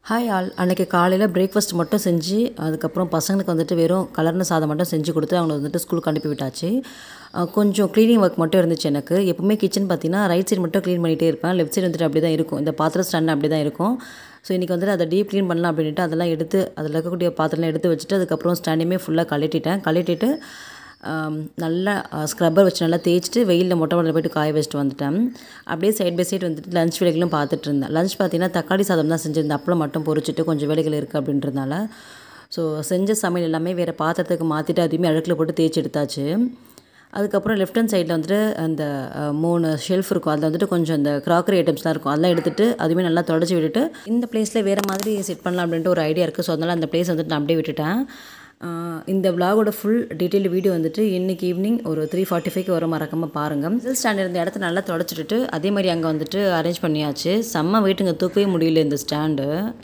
hi all அன்றைக்கி காலையில் breakfast மட்டும் செஞ்சு அதுக்கப்புறம் பசங்களுக்கு வந்துட்டு வெறும் கலர்ன சாதம் மட்டும் செஞ்சு கொடுத்து அவங்கள வந்துட்டு ஸ்கூலுக்கு அனுப்பி விட்டாச்சு அஹ் கொஞ்சம் க்ளீனிங் ஒர்க் மட்டும் இருந்துச்சு எனக்கு எப்பவுமே கிச்சன் பார்த்தீங்கன்னா ரைட் சைடு மட்டும் க்ளீன் பண்ணிகிட்டே இருப்பேன் லெஃப்ட் சைடு வந்துட்டு அப்படி தான் இருக்கும் இந்த பாத்திரம் ஸ்டாண்ட் அப்படி தான் இருக்கும் ஸோ இன்றைக்கி வந்துட்டு அதை டீப் க்ளீன் பண்ணலாம் அப்படின்ட்டு அதெல்லாம் எடுத்து அதில் இருக்கக்கூடிய பாத்திரம்லாம் எடுத்து வச்சுட்டு அதுக்கப்புறம் ஸ்டாண்டையுமே ஃபுல்லாக கழட்டிட்டேன் கழட்டிட்டு ஆம், நல்லா ஸ்க்ரப்பர் வச்சு நல்லா தேய்ச்சிட்டு வெயிலில் மொட்டை மாடியில் போயிட்டு காய வச்சுட்டு வந்துட்டேன் அப்படியே சைட் பை சைடு வந்துட்டு லஞ்ச் வேலைகளும் பார்த்துட்டு இருந்தேன் லஞ்ச் பார்த்தீங்கன்னா தக்காளி சாதம் தான் செஞ்சுருந்தேன் அப்பளம் மட்டும் பொரிச்சிட்டு கொஞ்சம் வேலைகள் இருக்குது அப்படின்றதுனால ஸோ செஞ்ச சமையல் எல்லாமே வேறு பாத்திரத்துக்கு மாற்றிட்டு அதையுமே அழுக்கில் போட்டு தேய்ச்சி எடுத்தாச்சு அதுக்கப்புறம் லெஃப்ட் ஹேண்ட் சைடில் வந்துட்டு அந்த அஹ், மூணு ஷெல்ஃப் இருக்கும் அதில் வந்துட்டு கொஞ்சம் இந்த க்ராக்கரி ஐட்டம்ஸ்லாம் இருக்கும் அதெல்லாம் எடுத்துட்டு அதுவுமே நல்லா தொடச்சி விட்டுட்டு இந்த பிளேஸில் வேறு மாதிரி செட் பண்ணலாம் அப்படின்ட்டு ஒரு ஐடியா இருக்குது ஸோ அதனால் அந்த பிளேஸ் வந்துட்டு நான் அப்படியே விட்டுட்டேன் ஆஹ் இந்த விலாகோட ஃபுல் டீட்டெயில் வீடியோ வந்துட்டு இன்னைக்கு ஈவினிங் ஒரு த்ரீ ஃபார்ட்டி ஃபைவ்க்கு வர மறக்காமல் பாருங்கள் மிடில் ஸ்டாண்ட் இருந்த இடத்த நல்லா தொடச்சிட்டு அதே மாதிரி அங்கே வந்துட்டு அரேஞ்ச் பண்ணியாச்சு செம்ம வெயிட்டுங்க தூக்கவே முடியல இந்த ஸ்டாண்டு